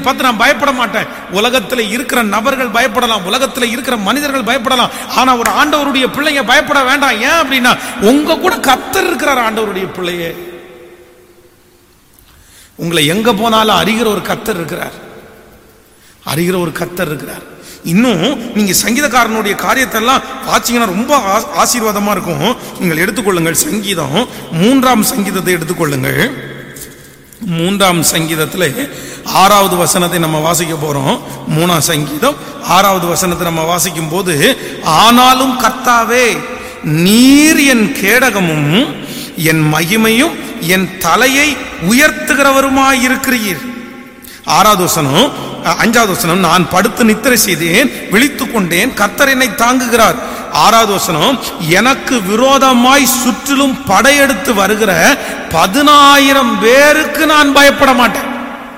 பார்த்து நான் பயப்பட மாட்டேன் உலகத்துல இருக்கிற நபர்கள் பயப்படலாம் உலகத்துல இருக்கிற மனிதர்கள் பயப்படலாம் ஆனா ஒரு ஆண்டவருடைய பிள்ளைங்க பயப்பட வேண்டாம் ஏன் அப்படின்னா உங்க கூட கத்தர் இருக்கிறார் ஆண்டவருடைய பிள்ளையே உங்களை எங்க போனாலும் அறிகிற ஒரு கத்தர் இருக்கிறார் அறிகிற ஒரு கத்தர் இருக்கிறார் இன்னும் நீங்க சங்கீதக்காரனுடைய காரியத்தை எல்லாம் வாசிங்கன்னா ரொம்ப ஆ- ஆசீர்வாதமா இருக்கும் நீங்கள் எடுத்துக்கொள்ளுங்கள் சங்கீதம் மூன்றாம் சங்கீதத்தை எடுத்துக்கொள்ளுங்கள் மூன்றாம் சங்கீதத்தில் ஆறாவது வசனத்தை நம்ம வாசிக்க போறோம் மூணாம் சங்கீதம் ஆறாவது வசனத்தை நம்ம வாசிக்கும் போது ஆனாலும் கர்த்தாவே நீர் என் கேடகமும் என் மகிமையும் என் தலையை உயர்த்துகிறவருமாயிருக்கிறீர் ஆறாவது வசனம் அ, அஞ்சாவது வசனம் நான் படுத்து நித்திரை செய்தேன் விழித்துக் கொண்டேன் கர்த்தர் என்னை தாங்குகிறார் ஆறாவது வசனம் எனக்கு விரோதமாய் சுற்றிலும் படையெடுத்து வருகிற பதினாயிரம் பேருக்கு நான் பயப்பட மாட்டேன்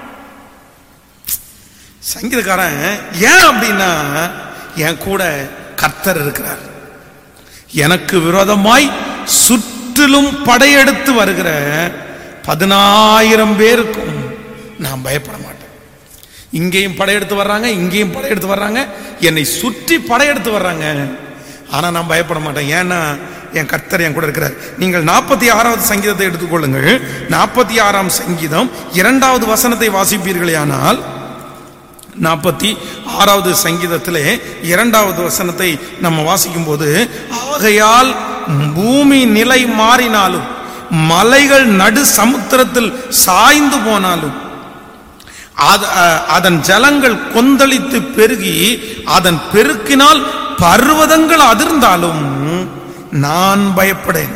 சங்கீதக்காரன் ஏன் அப்படின்னா என் கூட கர்த்தர் இருக்கிறார் எனக்கு விரோதமாய் சுற்றிலும் படையெடுத்து வருகிற பதினாயிரம் பேருக்கும் நான் பயப்பட மாட்டேன் இங்கேயும் படையெடுத்து வர்றாங்க இங்கேயும் படையெடுத்து வர்றாங்க என்னை சுற்றி படையெடுத்து வர்றாங்க ஆனா நான் பயப்பட மாட்டேன் ஏன்னா என் கர்த்தர் என் கூட இருக்கிறார் நீங்கள் நாற்பத்தி ஆறாவது சங்கீதத்தை எடுத்துக்கொள்ளுங்கள் நாற்பத்தி ஆறாம் சங்கீதம் இரண்டாவது வசனத்தை வாசிப்பீர்களே ஆனால் நாற்பத்தி ஆறாவது சங்கீதத்திலே இரண்டாவது வசனத்தை நம்ம வாசிக்கும் போது ஆகையால் பூமி நிலை மாறினாலும் மலைகள் நடு சமுத்திரத்தில் சாய்ந்து போனாலும் அத- அ- அதன் ஜலங்கள் கொந்தளித்து பெருகி அதன் பெருக்கினால் பர்வதங்கள் அதிர்ந்தாலும் நான் பயப்படேன்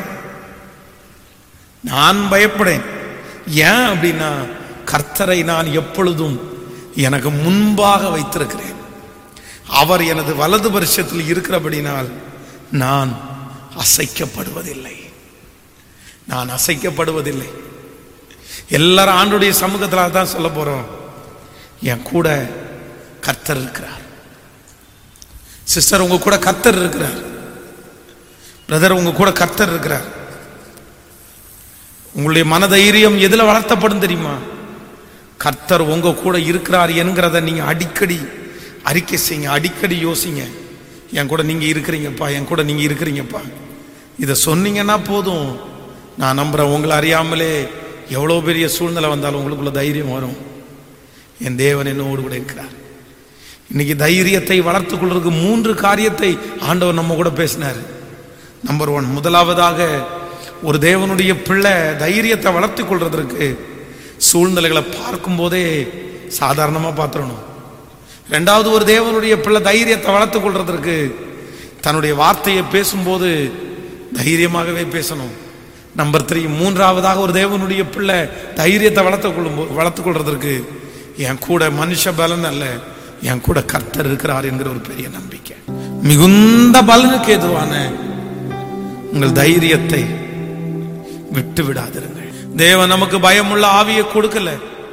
நான் பயப்படேன் ஏன் அப்படின்னா கர்த்தரை நான் எப்பொழுதும் எனக்கு முன்பாக வைத்திருக்கிறேன் அவர் எனது வலது வருஷத்தில் இருக்கிறபடினால் நான் அசைக்கப்படுவதில்லை நான் அசைக்கப்படுவதில்லை எல்லாரும் ஆண்டுடைய சமூகத்தில் தான் சொல்ல போறோம் என் கூட கர்த்தர் இருக்கிறார் சிஸ்டர் உங்க கூட கர்த்தர் இருக்கிறார் பிரதர் உங்க கூட கர்த்தர் இருக்கிறார் உங்களுடைய மனதைரியம் எதுல வளர்த்தப்படும் தெரியுமா கர்த்தர் உங்க கூட இருக்கிறார் என்கிறத நீங்க அடிக்கடி அறிக்கை செய்யுங்க அடிக்கடி யோசிங்க என் கூட நீங்க இருக்கிறீங்கப்பா என் கூட நீங்க இருக்கிறீங்கப்பா இதை சொன்னீங்கன்னா போதும் நான் நம்புறேன் உங்களை அறியாமலே எவ்வளோ பெரிய சூழ்நிலை வந்தாலும் உங்களுக்குள்ள தைரியம் வரும் என் தேவன் என்னோடு கூட இருக்கிறார் இன்னைக்கு தைரியத்தை வளர்த்துக் கொள்றதுக்கு மூன்று காரியத்தை ஆண்டவர் நம்ம கூட பேசினார் நம்பர் ஒன் முதலாவதாக ஒரு தேவனுடைய பிள்ளை தைரியத்தை வளர்த்துக் கொள்றதற்கு சூழ்நிலைகளை பார்க்கும் போதே சாதாரணமா பார்த்துடணும் ரெண்டாவது ஒரு தேவனுடைய பிள்ளை தைரியத்தை வளர்த்துக் கொள்றதற்கு தன்னுடைய வார்த்தையை பேசும்போது தைரியமாகவே பேசணும் நம்பர் த்ரீ மூன்றாவதாக ஒரு தேவனுடைய பிள்ளை தைரியத்தை வளர்த்துக் கொள்ளும் வளர்த்துக் கொள்றதற்கு என் கூட மனுஷ பலன் அல்ல என் கூட கர்த்தர் இருக்கிறார் என்கிற ஒரு பெரிய நம்பிக்கை மிகுந்த பலனுக்கு எதுவான உங்கள் தைரியத்தை விட்டு விடாதிருங்கள் தேவன் நமக்கு பயமுள்ள ஆவியை கொடுக்கல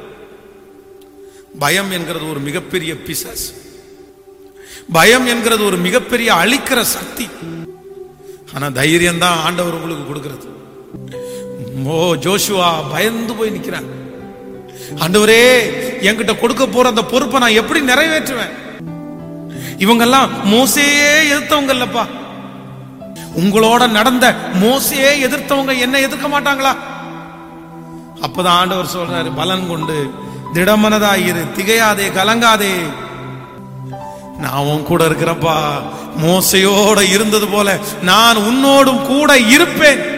பயம் என்கிறது ஒரு மிகப்பெரிய பிசாஸ் பயம் என்கிறது ஒரு மிகப்பெரிய அழிக்கிற சக்தி ஆனா தைரியம் தான் ஆண்டவர் உங்களுக்கு கொடுக்கிறது ஓ ஜோஷுவா பயந்து போய் நிக்கிறான் ஆண்டவரே என்கிட்ட கொடுக்க போற அந்த பொறுப்பை நான் எப்படி நிறைவேற்றுவேன் இவங்கெல்லாம் மோசையே எதிர்த்தவங்க இல்லப்பா உங்களோட நடந்த மோசையே எதிர்த்தவங்க என்ன எதிர்க்க மாட்டாங்களா அப்பதான் ஆண்டவர் சொல்றாரு பலன் கொண்டு திடமனதாயிரு திகையாதே கலங்காதே நான் உன் கூட இருக்கிறப்பா மோசையோட இருந்தது போல நான் உன்னோடும் கூட இருப்பேன்